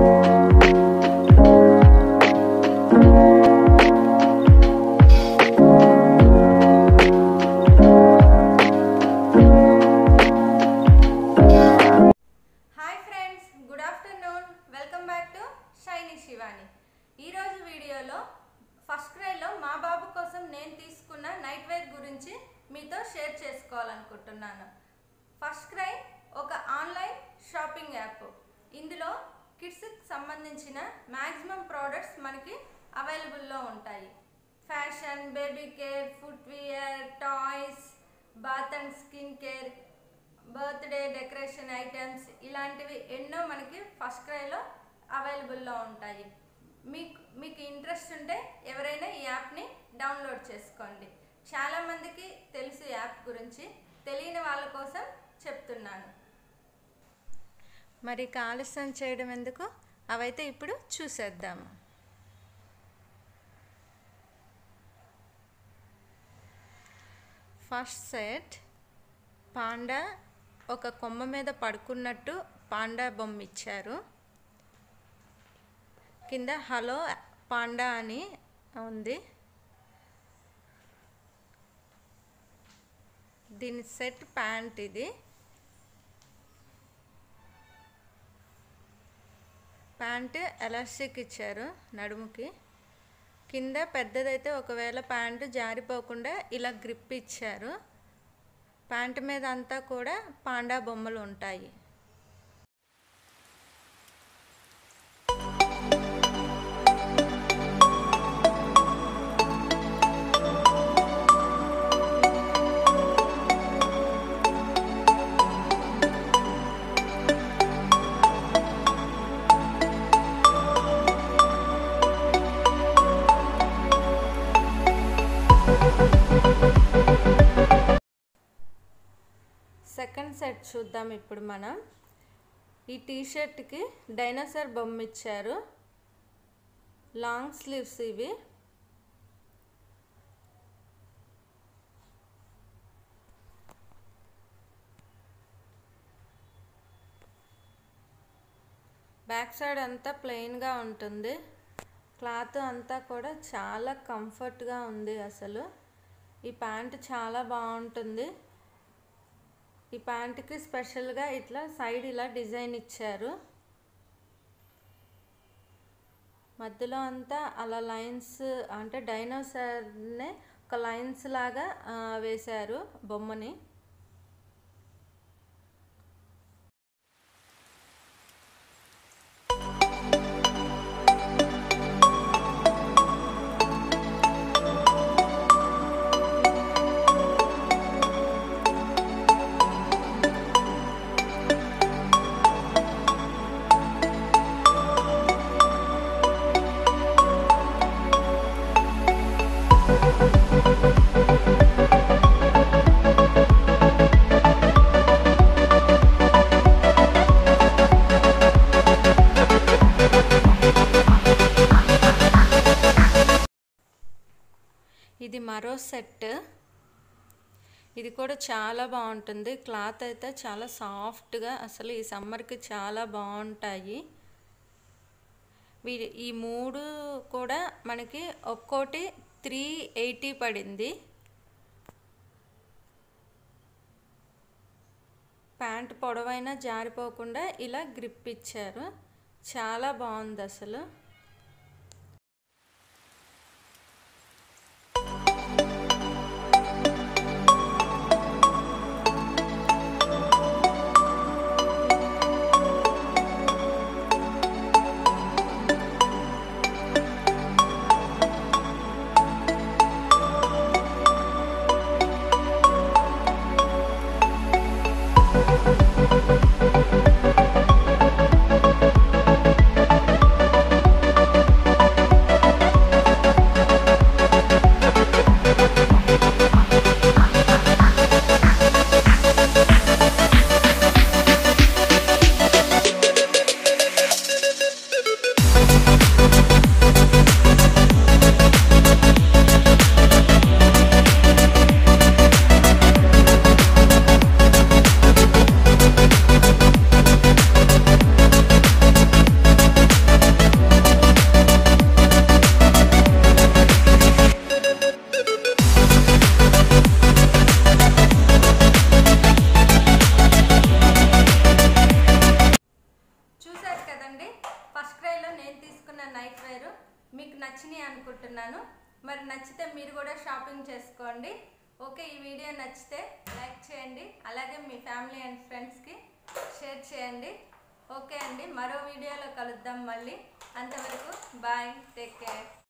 hi friends good afternoon welcome back to Shiny Shivani ఈరోజు వీడియోలో first క్రైలో మా బాబు కోసం నేను తీసుకున్న నైట్ వేర్ గురించి మీతో షేర్ చేసుకోవాలనుకుంటున్నాను ఫస్ట్ క్రై ఒక ఆన్లైన్ షాపింగ్ యాప్ ఇందులో కిడ్స్కి సంబంధించిన మ్యాక్సిమం ప్రోడక్ట్స్ మనకి అవైలబుల్లో ఉంటాయి fashion baby care footwear toys bath and skin care birthday decoration items ఇలాంటివి ఎన్నో మనకి ఫస్ట్ క్రైలో అవైలబుల్లో ఉంటాయి మీకు మీకు ఇంట్రెస్ట్ ఉంటే ఎవరైనా ఈ యాప్ని డౌన్లోడ్ చేసుకోండి చాలామందికి తెలుసు ఈ యాప్ గురించి తెలియని వాళ్ళ కోసం చెప్తున్నాను మరి ఇక ఆలస్యం చేయడం ఎందుకు అవైతే ఇప్పుడు చూసేద్దాము ఫస్ట్ సెట్ పాండా ఒక కొమ్మ మీద పడుకున్నట్టు పాండా బొమ్మ ఇచ్చారు కింద హలో పాండా అని ఉంది దీని సెట్ ప్యాంట్ ఇది ప్యాంట్ ఎలాస్టిక్ ఇచ్చారు నడుముకి కింద పెద్దదైతే ఒకవేళ ప్యాంటు జారిపోకుండా ఇలా గ్రిప్ ఇచ్చారు ప్యాంట్ మీద అంతా కూడా పాండా బొమ్మలు ఉంటాయి సెకండ్ సెట్ చూద్దాం ఇప్పుడు మనం ఈ టీషర్ట్కి డైనోసార్ బొమ్మ ఇచ్చారు లాంగ్ స్లీవ్స్ ఇవి బ్యాక్ సైడ్ అంతా ప్లెయిన్గా ఉంటుంది క్లాత్ అంతా కూడా చాలా కంఫర్ట్గా ఉంది అసలు ఈ ప్యాంట్ చాలా బాగుంటుంది ఈ ప్యాంట్కి స్పెషల్గా ఇట్లా సైడ్ ఇలా డిజైన్ ఇచ్చారు మధ్యలో అంతా అలా లైన్స్ అంటే డైనోసార్నే ఒక లైన్స్ లాగా వేశారు బొమ్మని ఇది మరో సెట్ ఇది కూడా చాలా బాగుంటుంది క్లాత్ అయితే చాలా సాఫ్ట్గా అసలు ఈ సమ్మర్కి చాలా బాగుంటాయి వీరి ఈ మూడు కూడా మనకి ఒక్కోటి త్రీ ఎయిటీ పడింది ప్యాంట్ పొడవైనా జారిపోకుండా ఇలా గ్రిప్ ఇచ్చారు చాలా బాగుంది అసలు నైట్ వేర్ మీకు నచ్చినాయి అనుకుంటున్నాను మరి నచ్చితే మీరు కూడా షాపింగ్ చేసుకోండి ఓకే ఈ వీడియో నచ్చితే లైక్ చేయండి అలాగే మీ ఫ్యామిలీ అండ్ ఫ్రెండ్స్కి షేర్ చేయండి ఓకే అండి మరో వీడియోలో కలుద్దాం మళ్ళీ అంతవరకు బాయ్ టేక్ కేర్